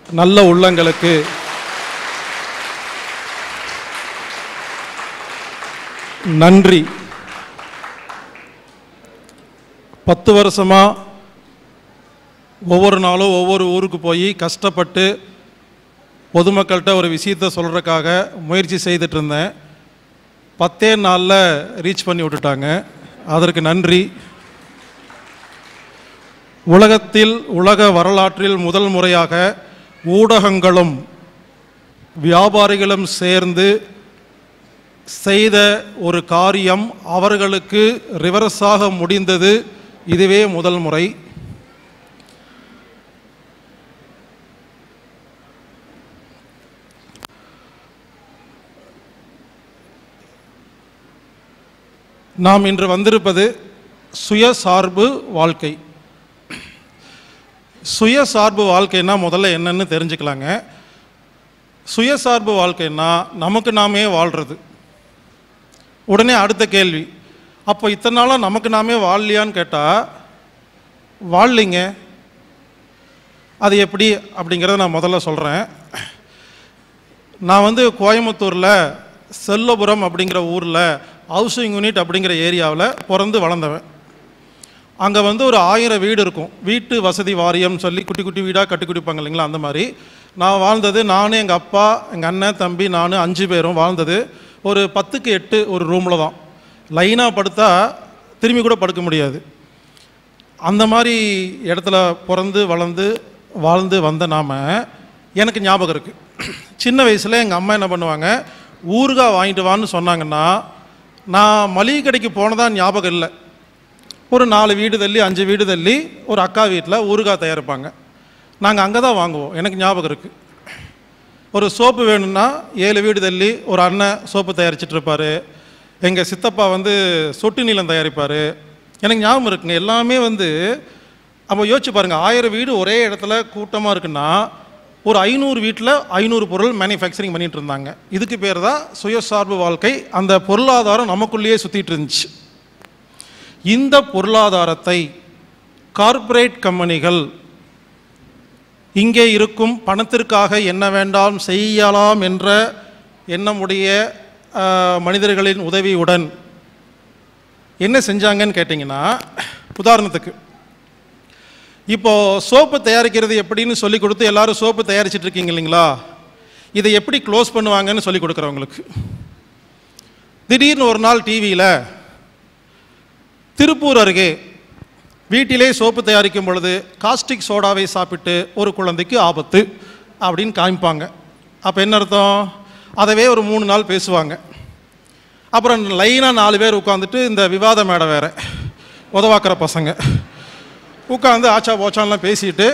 நல்ல உள்ளங்களுக்கு நன்றி பத்து வருஷமா ஒவ்வொரு நாளும் ஒவ்வொரு ஊருக்கு போய் கஷ்டப்பட்டு பொதுமக்கள்கிட்ட ஒரு விஷயத்தை சொல்கிறதுக்காக முயற்சி செய்துட்டு இருந்தேன் பத்தே நாளில் ரீச் பண்ணி விட்டுட்டாங்க அதற்கு நன்றி உலகத்தில் உலக வரலாற்றில் முதல் முறையாக ஊடகங்களும் வியாபாரிகளும் சேர்ந்து செய்த ஒரு காரியம் அவர்களுக்கு ரிவர்ஸாக முடிந்தது இதுவே முதல் முறை நாம் இன்று வந்திருப்பது சுயசார்பு வாழ்க்கை சுயசார்பு வாழ்க்கைன்னா முதல்ல என்னன்னு தெரிஞ்சுக்கலாங்க சுயசார்பு வாழ்க்கைன்னா நமக்கு நாமே வாழ்கிறது உடனே அடுத்த கேள்வி அப்போ இத்தனை நாளாக நமக்கு நாமே வாழலையான்னு கேட்டால் வாழலிங்க அது எப்படி அப்படிங்கிறத நான் முதல்ல சொல்கிறேன் நான் வந்து கோயம்புத்தூரில் செல்லபுரம் அப்படிங்கிற ஊரில் ஹவுசிங் யூனிட் அப்படிங்கிற ஏரியாவில் பிறந்து வளர்ந்தவன் அங்கே வந்து ஒரு ஆயிரம் வீடு இருக்கும் வீட்டு வசதி வாரியம் சொல்லி குட்டி குட்டி வீடாக கட்டி குடிப்பாங்க இல்லைங்களா அந்த மாதிரி நான் வாழ்ந்தது நான் எங்கள் அப்பா எங்கள் அண்ணன் தம்பி நான் அஞ்சு பேரும் வாழ்ந்தது ஒரு பத்துக்கு எட்டு ஒரு ரூமில் தான் லைனாக படுத்தா திரும்பி கூட படுக்க முடியாது அந்த மாதிரி இடத்துல பிறந்து வளர்ந்து வாழ்ந்து வந்த நாம எனக்கு ஞாபகம் இருக்குது சின்ன வயசில் எங்கள் அம்மா என்ன பண்ணுவாங்க ஊறுகாய் வாங்கிட்டு வான்னு சொன்னாங்கன்னா நான் மளிகை கடைக்கு போனதா ஞாபகம் இல்லை ஒரு நாலு வீடு தள்ளி அஞ்சு வீடு தள்ளி ஒரு அக்கா வீட்டில் ஊறுகாய் தயாரிப்பாங்க நாங்கள் அங்கே தான் வாங்குவோம் எனக்கு ஞாபகம் இருக்குது ஒரு சோப்பு வேணும்னா ஏழு வீடு தள்ளி ஒரு அண்ணன் சோப்பு தயாரிச்சிட்டு இருப்பாரு எங்கள் சித்தப்பா வந்து சொட்டு நீளம் தயாரிப்பார் எனக்கு ஞாபகம் இருக்குங்க எல்லாமே வந்து அப்போ யோசிச்சு பாருங்கள் ஆயிரம் வீடு ஒரே இடத்துல கூட்டமாக இருக்குன்னா ஒரு ஐநூறு வீட்டில் ஐநூறு பொருள் மேனுஃபேக்சரிங் பண்ணிட்டு இருந்தாங்க இதுக்கு பேர் தான் சுயசார்பு வாழ்க்கை அந்த பொருளாதாரம் நமக்குள்ளேயே சுற்றிட்டு இருந்துச்சு இந்த பொருளாதாரத்தை கார்ப்பரேட் கம்பெனிகள் இங்கே இருக்கும் பணத்திற்காக என்ன வேண்டாம் செய்யலாம் என்ற எண்ணமுடைய ஆஹ், மனிதர்களின் உதவியுடன் என்ன செஞ்சாங்கன்னு கேட்டிங்கன்னா உதாரணத்துக்கு இப்போ சோப்பு தயாரிக்கிறது எப்படின்னு சொல்லி கொடுத்து எல்லாரும் சோப்பு தயாரிச்சிட்டு இருக்கீங்க இல்லைங்களா இதை எப்படி க்ளோஸ் பண்ணுவாங்கன்னு சொல்லி கொடுக்குறவங்களுக்கு திடீர்னு ஒரு நாள் டிவியில் திருப்பூர் அருகே வீட்டிலே சோப்பு தயாரிக்கும் பொழுது காஸ்டிக் சோடாவை சாப்பிட்டு ஒரு குழந்தைக்கு ஆபத்து அப்படின்னு காமிப்பாங்க அப்போ என்ன அர்த்தம் அதவே ஒரு மூணு நாள் பேசுவாங்க அப்புறம் லைனாக நாலு பேர் உட்காந்துட்டு இந்த விவாத மேடை வேற உதவாக்குற பசங்க உட்காந்து ஆச்சா போச்சான்லாம் பேசிட்டு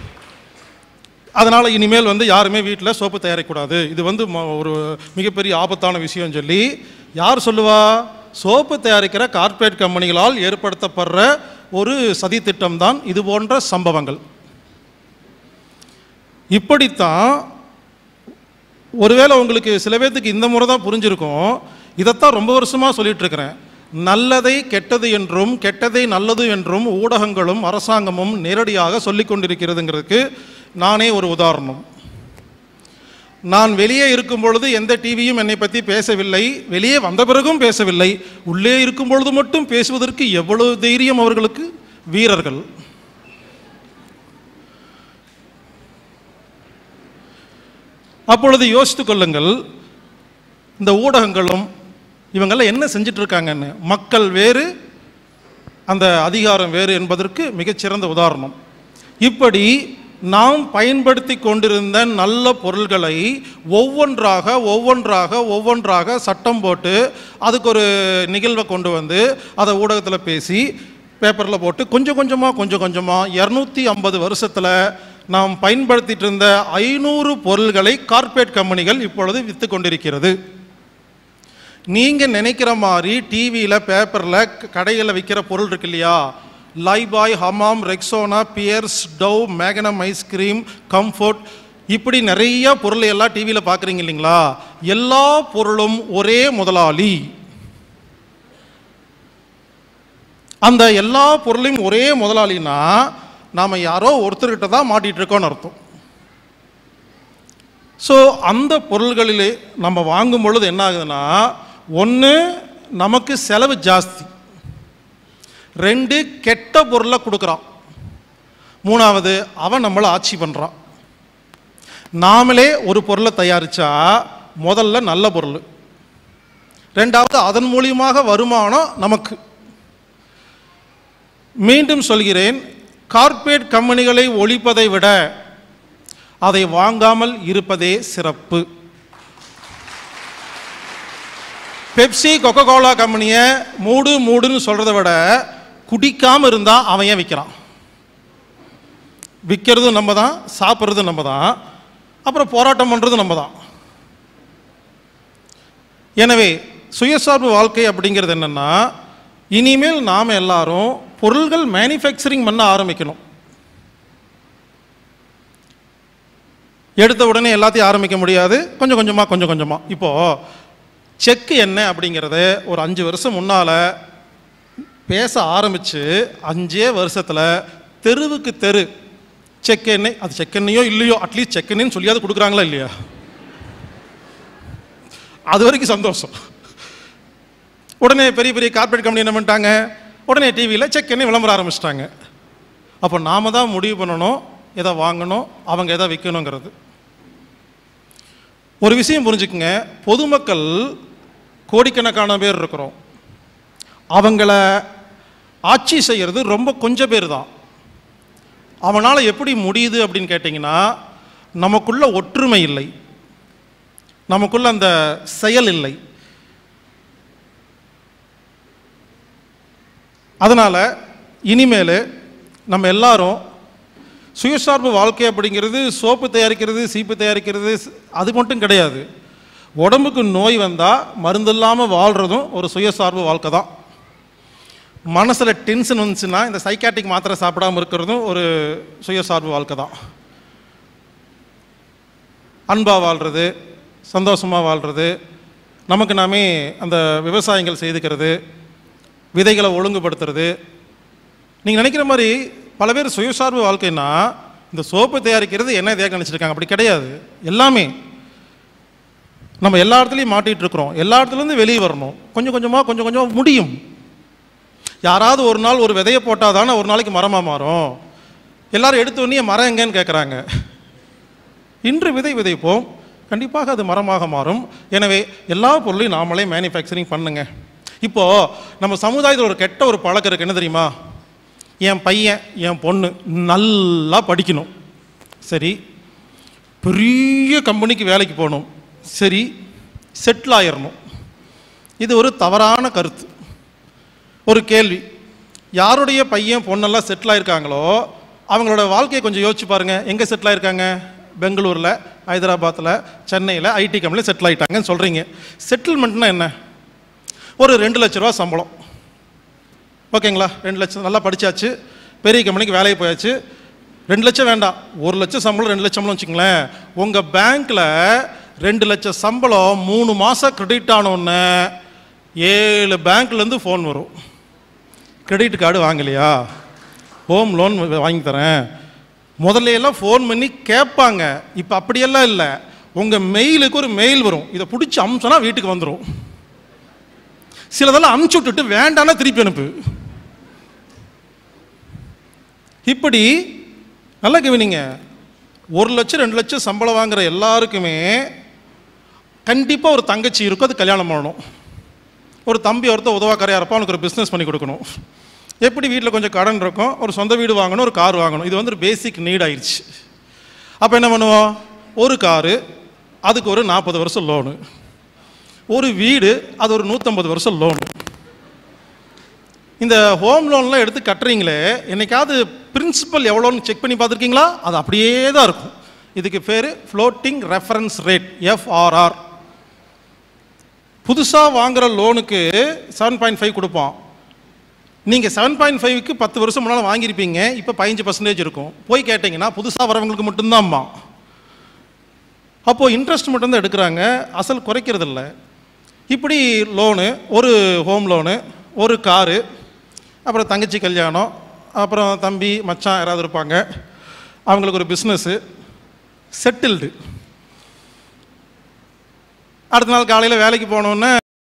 அதனால் இனிமேல் வந்து யாருமே வீட்டில் சோப்பு தயாரிக்கக்கூடாது இது வந்து ம- ஒரு மிகப்பெரிய ஆபத்தான விஷயம் சொல்லி யார் சொல்லுவா சோப்பு தயாரிக்கிற கார்ப்பரேட் கம்பெனிகளால் ஏற்படுத்தப்படுற ஒரு சதித்திட்டம் தான் இது போன்ற சம்பவங்கள் இப்படித்தான் ஒருவேளை உங்களுக்கு சில பேர்த்துக்கு இந்த முறை தான் புரிஞ்சிருக்கும் இதைத்தான் ரொம்ப வருஷமாக சொல்லிட்டு இருக்கிறேன் நல்லதை கெட்டது என்றும் கெட்டதை நல்லது என்றும் ஊடகங்களும் அரசாங்கமும் நேரடியாக சொல்லிக் கொண்டிருக்கிறதுங்கிறதுக்கு நானே ஒரு உதாரணம் நான் வெளியே இருக்கும் பொழுது எந்த டிவியும் என்னை பற்றி பேசவில்லை வெளியே வந்த பிறகும் பேசவில்லை உள்ளே இருக்கும் பொழுது மட்டும் பேசுவதற்கு எவ்வளவு தைரியம் அவர்களுக்கு வீரர்கள் அப்பொழுது யோசித்துக் கொள்ளுங்கள் இந்த ஊடகங்களும் இவங்கெல்லாம் என்ன செஞ்சிட்டு இருக்காங்கன்னு மக்கள் வேறு அந்த அதிகாரம் வேறு என்பதற்கு மிகச்சிறந்த உதாரணம் இப்படி நாம் பயன்படுத்தி கொண்டிருந்த நல்ல பொருள்களை ஒவ்வொன்றாக ஒவ்வொன்றாக ஒவ்வொன்றாக சட்டம் போட்டு அதுக்கு ஒரு நிகழ்வை கொண்டு வந்து அதை ஊடகத்தில் பேசி பேப்பரில் போட்டு கொஞ்சம் கொஞ்சமாக கொஞ்சம் கொஞ்சமாக இரநூத்தி ஐம்பது வருஷத்தில் நாம் பயன்படுத்திட்டு இருந்த ஐநூறு பொருள்களை கார்ப்பரேட் கம்பெனிகள் இப்பொழுது விற்று கொண்டிருக்கிறது நீங்கள் நினைக்கிற மாதிரி டிவியில் பேப்பரில் கடைகளில் விற்கிற பொருள் இருக்கு இல்லையா Lifebuoy Hamam Rexona Pears Dove மேகனம் ஐஸ்கிரீம் கம்ஃபோர்ட் இப்படி நிறைய பொருள் எல்லாம் டிவியில் பார்க்குறீங்க இல்லைங்களா எல்லா பொருளும் ஒரே முதலாளி அந்த எல்லா பொருளையும் ஒரே முதலாளினா நாம் யாரோ ஒருத்தர்கிட்ட தான் மாட்டிகிட்டு இருக்கோம்னு அர்த்தம் ஸோ அந்த பொருள்களிலே நம்ம வாங்கும் பொழுது என்ன ஆகுதுன்னா ஒன்று நமக்கு செலவு ஜாஸ்தி ரெண்டு கெட்ட பொருளை கொடுக்குறான் மூணாவது அவன் நம்மளை ஆட்சி பண்ணுறான் நாமளே ஒரு பொருளை தயாரித்தா முதல்ல நல்ல பொருள் ரெண்டாவது அதன் மூலியமாக வருமானம் நமக்கு மீண்டும் சொல்கிறேன் கார்ப்பரேட் கம்பெனிகளை ஒழிப்பதை விட அதை வாங்காமல் இருப்பதே சிறப்பு பெப்சி கொக்கோ கோலா கம்பெனியை மூடு மூடுன்னு சொல்கிறத விட குடிக்காமல் இருந்தால் அவன் ஏன் விற்கிறான் விற்கிறதும் நம்ம தான் சாப்பிட்றதும் நம்ம தான் அப்புறம் போராட்டம் பண்ணுறதும் நம்ம தான் எனவே சுயசார்பு வாழ்க்கை அப்படிங்கிறது என்னென்னா இனிமேல் நாம் எல்லாரும் பொருள்கள் மேனுஃபேக்சரிங் பண்ண ஆரம்பிக்கணும் எடுத்த உடனே எல்லாத்தையும் ஆரம்பிக்க முடியாது கொஞ்சம் கொஞ்சமாக கொஞ்சம் கொஞ்சமாக இப்போது செக்கு என்ன அப்படிங்கிறத ஒரு அஞ்சு வருஷம் முன்னால் பேச ஆரம்பித்து அஞ்சே வருஷத்தில் தெருவுக்கு தெரு செக் எண்ணெய் அது செக் எண்ணெயோ இல்லையோ அட்லீஸ்ட் செக் எண்ணெய்னு சொல்லியாவது கொடுக்குறாங்களா இல்லையா அது வரைக்கும் சந்தோஷம் உடனே பெரிய பெரிய கார்ப்பரேட் கம்பெனி என்ன பண்ணிட்டாங்க உடனே டிவியில் செக் எண்ணெய் விளம்பரம் ஆரம்பிச்சிட்டாங்க அப்போ நாம தான் முடிவு பண்ணணும் எதை வாங்கணும் அவங்க எதை விற்கணுங்கிறது ஒரு விஷயம் புரிஞ்சுக்குங்க பொதுமக்கள் கோடிக்கணக்கான பேர் இருக்கிறோம் அவங்கள ஆட்சி செய்கிறது ரொம்ப கொஞ்சம் பேர் தான் அவனால் எப்படி முடியுது அப்படின்னு கேட்டிங்கன்னா நமக்குள்ள ஒற்றுமை இல்லை நமக்குள்ள அந்த செயல் இல்லை அதனால் இனிமேல் நம்ம எல்லாரும் சுயசார்பு வாழ்க்கை அப்படிங்கிறது சோப்பு தயாரிக்கிறது சீப்பு தயாரிக்கிறது ஸ்- அது மட்டும் கிடையாது உடம்புக்கு நோய் வந்தால் மருந்து இல்லாமல் வாழ்கிறதும் ஒரு சுயசார்பு வாழ்க்கை தான் மனசில் டென்ஷன் வந்துச்சுன்னா இந்த சைக்காட்டிக் மாத்திரை சாப்பிடாம இருக்கிறதும் ஒரு சுயசார்பு வாழ்க்கை தான் அன்பாக வாழ்கிறது சந்தோஷமாக வாழ்கிறது நமக்கு நாமே அந்த விவசாயங்கள் செய்துக்கிறது விதைகளை ஒழுங்குபடுத்துறது நீங்கள் நினைக்கிற மாதிரி பல பேர் சுயசார்பு வாழ்க்கைன்னா இந்த சோப்பு தயாரிக்கிறது என்ன தேக்க நினச்சிருக்காங்க அப்படி கிடையாது எல்லாமே நம்ம எல்லா இடத்துலையும் மாட்டிகிட்டு இருக்கிறோம் எல்லா இடத்துலேருந்து வெளியே வரணும் கொஞ்சம் கொஞ்சமாக கொஞ்சம் கொஞ்சம் முடியும் யாராவது ஒரு நாள் ஒரு விதையை போட்டால் தானே ஒரு நாளைக்கு மரமாக மாறும் எல்லாரும் எடுத்த உடனே மரம் எங்கன்னு கேட்குறாங்க இன்று விதை விதைப்போம் கண்டிப்பாக அது மரமாக மாறும் எனவே எல்லா பொருளையும் நாமளே மேனுஃபேக்சரிங் பண்ணுங்க இப்போது நம்ம சமுதாயத்தில் ஒரு கெட்ட ஒரு பழக்கம் இருக்குது என்ன தெரியுமா என் பையன் என் பொண்ணு நல்லா படிக்கணும் சரி பெரிய கம்பெனிக்கு வேலைக்கு போகணும் சரி செட்டில் ஆயிடணும் இது ஒரு தவறான கருத்து ஒரு கேள்வி யாருடைய பையன் பொண்ணெல்லாம் செட்டில் ஆயிருக்காங்களோ அவங்களோட வாழ்க்கையை கொஞ்சம் யோசிச்சு பாருங்க எங்கே செட்டில் ஆயிருக்காங்க பெங்களூரில் ஹைதராபாத்தில் சென்னையில் ஐடி கம்பெனியில் செட்டில் ஆயிட்டாங்கன்னு சொல்கிறீங்க செட்டில்மெண்ட்னா என்ன ஒரு ரெண்டு லட்ச ரூபா சம்பளம் ஓகேங்களா ரெண்டு லட்சம் நல்லா படிச்சாச்சு பெரிய கம்பெனிக்கு வேலைக்கு போயாச்சு ரெண்டு லட்சம் வேண்டாம் ஒரு லட்சம் சம்பளம் ரெண்டு லட்சம் சம்பளம் வச்சுங்களேன் உங்கள் பேங்க்கில் ரெண்டு லட்சம் சம்பளம் மூணு மாதம் கிரெடிட் ஆனோடனே ஏழு பேங்க்லேருந்து ஃபோன் வரும் கிரெடிட் கார்டு வாங்கலையா ஹோம் லோன் வாங்கி தரேன் முதல்ல எல்லாம் ஃபோன் பண்ணி கேட்பாங்க இப்போ அப்படியெல்லாம் இல்லை உங்கள் மெயிலுக்கு ஒரு மெயில் வரும் இதை பிடிச்சி அம்சம்னா வீட்டுக்கு வந்துடும் சிலதெல்லாம் அமுச்சு விட்டுட்டு வேண்டாம்னா திருப்பி அனுப்பு இப்படி நல்லா கவனிங்க ஒரு லட்சம் ரெண்டு லட்சம் சம்பளம் வாங்குற எல்லாருக்குமே கண்டிப்பாக ஒரு தங்கச்சி இருக்கும் அது கல்யாணம் பண்ணணும் ஒரு தம்பி ஒருத்தர் உதவாக்கரையாக இருப்பான் அவனுக்கு ஒரு பிஸ்னஸ் பண்ணி கொடுக்கணும் எப்படி வீட்டில் கொஞ்சம் கடன் இருக்கும் ஒரு சொந்த வீடு வாங்கணும் ஒரு கார் வாங்கணும் இது வந்து ஒரு பேசிக் நீட் ஆயிடுச்சு அப்போ என்ன பண்ணுவோம் ஒரு காரு அதுக்கு ஒரு நாற்பது வருஷம் லோனு ஒரு வீடு அது ஒரு நூற்றம்பது வருஷம் லோனு இந்த ஹோம் லோன்லாம் எடுத்து கட்டுறீங்களே என்னைக்காவது பிரின்சிபல் எவ்வளோன்னு செக் பண்ணி பார்த்துருக்கீங்களா அது அப்படியே தான் இருக்கும் இதுக்கு பேர் ஃப்ளோட்டிங் ரெஃபரன்ஸ் ரேட் எஃப்ஆர்ஆர் புதுசாக வாங்குற லோனுக்கு செவன் பாயிண்ட் ஃபைவ் கொடுப்போம் நீங்கள் செவன் பாயிண்ட் ஃபைவ்க்கு பத்து வருஷம் முன்னால் வாங்கியிருப்பீங்க இப்போ பதினஞ்சு பர்சன்டேஜ் இருக்கும் போய் கேட்டிங்கன்னா புதுசாக வரவங்களுக்கு மட்டும்தான்மா அப்போது இன்ட்ரெஸ்ட் மட்டும்தான் எடுக்கிறாங்க அசல் குறைக்கிறதில்ல இப்படி லோனு ஒரு ஹோம் லோனு ஒரு காரு அப்புறம் தங்கச்சி கல்யாணம் அப்புறம் தம்பி மச்சான் யாராவது இருப்பாங்க அவங்களுக்கு ஒரு பிஸ்னஸ்ஸு செட்டில்டு அடுத்த நாள் காலையில் வேலைக்கு போனோன்னே